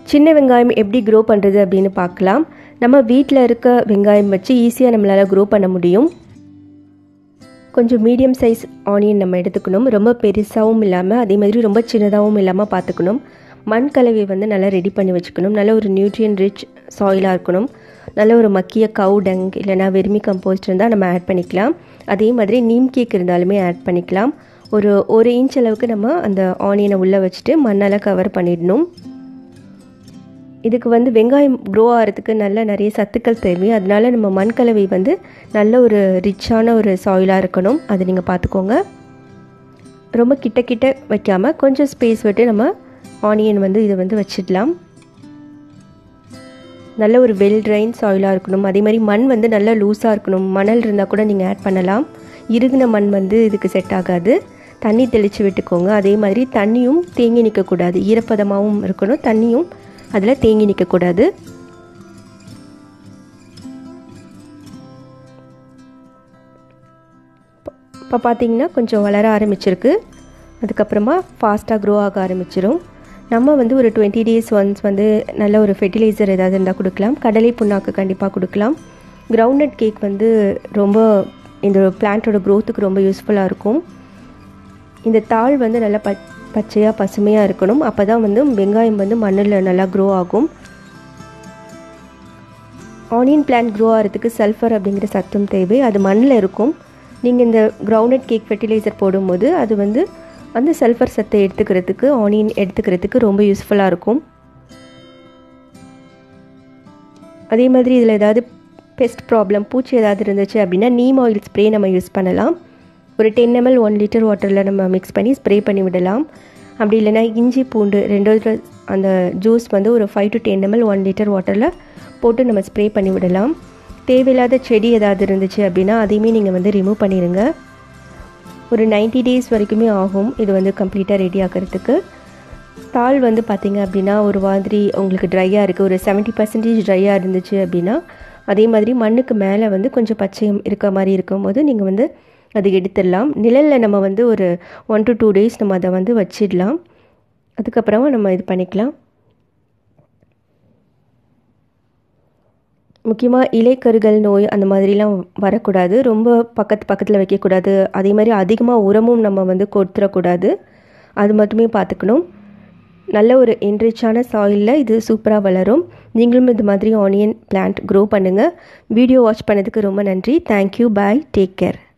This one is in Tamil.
சின்ன வெங்காயம் எப்படி க்ரோ பண்ணுறது அப்படின்னு பார்க்கலாம் நம்ம வீட்டில் இருக்க வெங்காயம் வச்சு ஈஸியாக நம்மளால் க்ரோ பண்ண முடியும் கொஞ்சம் மீடியம் சைஸ் ஆனியன் நம்ம எடுத்துக்கணும் ரொம்ப பெருசாகவும் இல்லாமல் அதே மாதிரி ரொம்ப சின்னதாகவும் இல்லாமல் பார்த்துக்கணும் மண் கலவை வந்து நல்லா ரெடி பண்ணி வச்சுக்கணும் நல்ல ஒரு நியூட்ரியன் ரிச் சாயிலாக இருக்கணும் நல்ல ஒரு மக்கிய கவு டங் இல்லைனா வெர்மி கம்போஸ்ட் இருந்தால் நம்ம ஆட் பண்ணிக்கலாம் அதே மாதிரி நீம் கேக் இருந்தாலுமே ஆட் பண்ணிக்கலாம் ஒரு ஒரு இன்ச் அளவுக்கு நம்ம அந்த ஆனியனை உள்ளே வச்சுட்டு மண்ணால் கவர் பண்ணிடணும் இதுக்கு வந்து வெங்காயம் க்ரோ ஆகிறதுக்கு நல்ல நிறைய சத்துக்கள் தேவை அதனால நம்ம மண் கலவை வந்து நல்ல ஒரு ரிச்சான ஒரு சாயிலாக இருக்கணும் அதை நீங்கள் பார்த்துக்கோங்க ரொம்ப கிட்ட கிட்ட வைக்காமல் கொஞ்சம் ஸ்பேஸ் விட்டு நம்ம ஆனியன் வந்து இதை வந்து வச்சிடலாம் நல்ல ஒரு வெல் ட்ரைன் சாயிலாக இருக்கணும் அதே மாதிரி மண் வந்து நல்லா லூஸாக இருக்கணும் மணல் இருந்தால் கூட நீங்கள் ஆட் பண்ணலாம் இருகின மண் வந்து இதுக்கு செட் ஆகாது தண்ணி தெளித்து விட்டுக்கோங்க அதே மாதிரி தண்ணியும் தேங்கி நிற்கக்கூடாது ஈரப்பதமாகவும் இருக்கணும் தண்ணியும் அதில் தேங்கி நிற்கக்கூடாது இப்போ பார்த்தீங்கன்னா கொஞ்சம் வளர ஆரம்பிச்சிருக்கு அதுக்கப்புறமா ஃபாஸ்ட்டாக க்ரோ ஆக ஆரம்பிச்சிரும் நம்ம வந்து ஒரு டுவெண்ட்டி டேஸ் ஒன்ஸ் வந்து நல்ல ஒரு ஃபெர்டிலைசர் ஏதாவது இருந்தால் கொடுக்கலாம் கடலை புண்ணாக்கு கண்டிப்பாக கொடுக்கலாம் கிரவுண்டட் கேக் வந்து ரொம்ப இந்த பிளான்ட்டோட க்ரோத்துக்கு ரொம்ப யூஸ்ஃபுல்லாக இருக்கும் இந்த தாள் வந்து நல்லா ப பச்சையாக பசுமையாக இருக்கணும் அப்போ தான் வந்து வெங்காயம் வந்து மண்ணில் நல்லா க்ரோ ஆகும் ஆனியன் பிளான்ட் க்ரோ ஆகிறதுக்கு சல்ஃபர் அப்படிங்கிற சத்தம் தேவை அது மண்ணில் இருக்கும் நீங்கள் இந்த கிரவுண்டட் கேக் ஃபெர்டிலைசர் போடும்போது அது வந்து அந்த சல்ஃபர் சத்தை எடுத்துக்கிறதுக்கு ஆனியன் எடுத்துக்கிறதுக்கு ரொம்ப யூஸ்ஃபுல்லாக இருக்கும் அதே மாதிரி இதில் ஏதாவது பெஸ்ட் ப்ராப்ளம் பூச்சி ஏதாவது இருந்துச்சு அப்படின்னா நீம் ஆயில் ஸ்ப்ரே நம்ம யூஸ் பண்ணலாம் ஒரு டென் எம்எல் ஒன் லிட்டர் வாட்டரில் நம்ம மிக்ஸ் பண்ணி ஸ்ப்ரே பண்ணி விடலாம் அப்படி இல்லைனா இஞ்சி பூண்டு ரெண்டாவது அந்த ஜூஸ் வந்து ஒரு five to ten ML one litre வாட்டரில் போட்டு நம்ம ஸ்ப்ரே பண்ணி விடலாம் தேவையில்லாத செடி ஏதாவது இருந்துச்சு அப்படின்னா அதையுமே நீங்கள் வந்து ரிமூவ் பண்ணிடுங்க ஒரு நைன்ட்டி டேஸ் வரைக்குமே ஆகும் இது வந்து கம்ப்ளீட்டாக ரெடி ஆகிறதுக்கு தாள் வந்து பார்த்திங்க அப்படின்னா ஒரு மாதிரி உங்களுக்கு ட்ரையாக இருக்குது ஒரு செவன்ட்டி பர்சன்டேஜ் ட்ரையாக இருந்துச்சு அப்படின்னா அதே மாதிரி மண்ணுக்கு மேலே வந்து கொஞ்சம் பச்சையம் இருக்க மாதிரி இருக்கும்போது நீங்கள் வந்து அது எடுத்துடலாம் நிழலில் நம்ம வந்து ஒரு ஒன் டு டூ டேஸ் நம்ம அதை வந்து வச்சிடலாம் அதுக்கப்புறமா நம்ம இது பண்ணிக்கலாம் முக்கியமாக இலைக்கருகள் நோய் அந்த மாதிரிலாம் வரக்கூடாது ரொம்ப பக்கத்து பக்கத்தில் வைக்கக்கூடாது அதே மாதிரி அதிகமாக உரமும் நம்ம வந்து கொடுத்துடக்கூடாது அது மட்டுமே பார்த்துக்கணும் நல்ல ஒரு என்ரிச்சான சாயிலில் இது சூப்பராக வளரும் நீங்களும் இது மாதிரி ஆனியன் பிளான்ட் க்ரோ பண்ணுங்கள் வீடியோ வாட்ச் பண்ணதுக்கு ரொம்ப நன்றி தேங்க்யூ பாய் டேக் கேர்